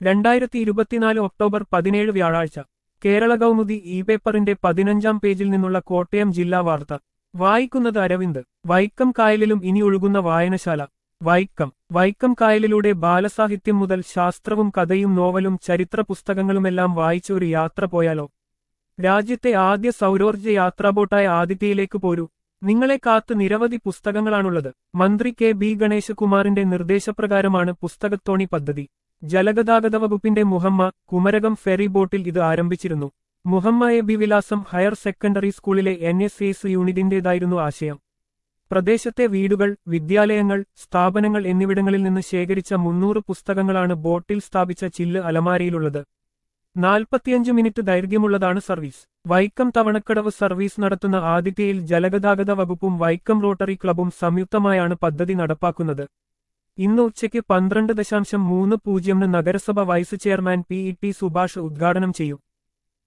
രണ്ടായിരത്തി ഇരുപത്തിനാല് ഒക്ടോബർ പതിനേഴ് വ്യാഴാഴ്ച കേരള കൗമുദി ഇ പേപ്പറിന്റെ പതിനഞ്ചാം പേജിൽ നിന്നുള്ള കോട്ടയം ജില്ലാ വാർത്ത വായിക്കുന്നത് അരവിന്ദ് വൈക്കം കായലിലും ഇനി ഒഴുകുന്ന വായനശാല വൈക്കം വൈക്കം കായലിലൂടെ ബാലസാഹിത്യം മുതൽ ശാസ്ത്രവും കഥയും നോവലും ചരിത്ര പുസ്തകങ്ങളുമെല്ലാം വായിച്ച ഒരു യാത്ര പോയാലോ രാജ്യത്തെ ആദ്യ സൗരോർജ്ജ യാത്രാബോട്ടായ ആദിത്യയിലേക്ക് പോരൂ നിങ്ങളെ കാത്ത് നിരവധി പുസ്തകങ്ങളാണുള്ളത് മന്ത്രി കെ ബി ഗണേശകുമാറിന്റെ നിർദ്ദേശപ്രകാരമാണ് പുസ്തകത്തോണി പദ്ധതി ജലഗതാഗത വകുപ്പിന്റെ മുഹമ്മ കുമരകം ഫെറി ബോട്ടിൽ ഇത് ആരംഭിച്ചിരുന്നു Muhamma A B Vilasam higher secondary സ്കൂളിലെ എൻ എസ് എസ് യൂണിറ്റിന്റേതായിരുന്നു ആശയം പ്രദേശത്തെ വീടുകൾ വിദ്യാലയങ്ങൾ സ്ഥാപനങ്ങൾ എന്നിവിടങ്ങളിൽ നിന്ന് ശേഖരിച്ച മുന്നൂറ് പുസ്തകങ്ങളാണ് ബോട്ടിൽ സ്ഥാപിച്ച ചില്ല് അലമാരയിലുള്ളത് നാൽപ്പത്തിയഞ്ച് മിനിറ്റ് ദൈർഘ്യമുള്ളതാണ് സർവീസ് വൈക്കം തവണക്കടവ് സർവീസ് നടത്തുന്ന ആദിത്യയിൽ ജലഗതാഗത വകുപ്പും വൈക്കം റോട്ടറി ക്ലബും സംയുക്തമായാണ് പദ്ധതി നടപ്പാക്കുന്നത് ഇന്ന് ഉച്ചയ്ക്ക് പന്ത്രണ്ട് ദശാംശം മൂന്ന് പൂജ്യമിന് നഗരസഭ vice chairman P E T Subhash ഉദ്ഘാടനം ചെയ്യും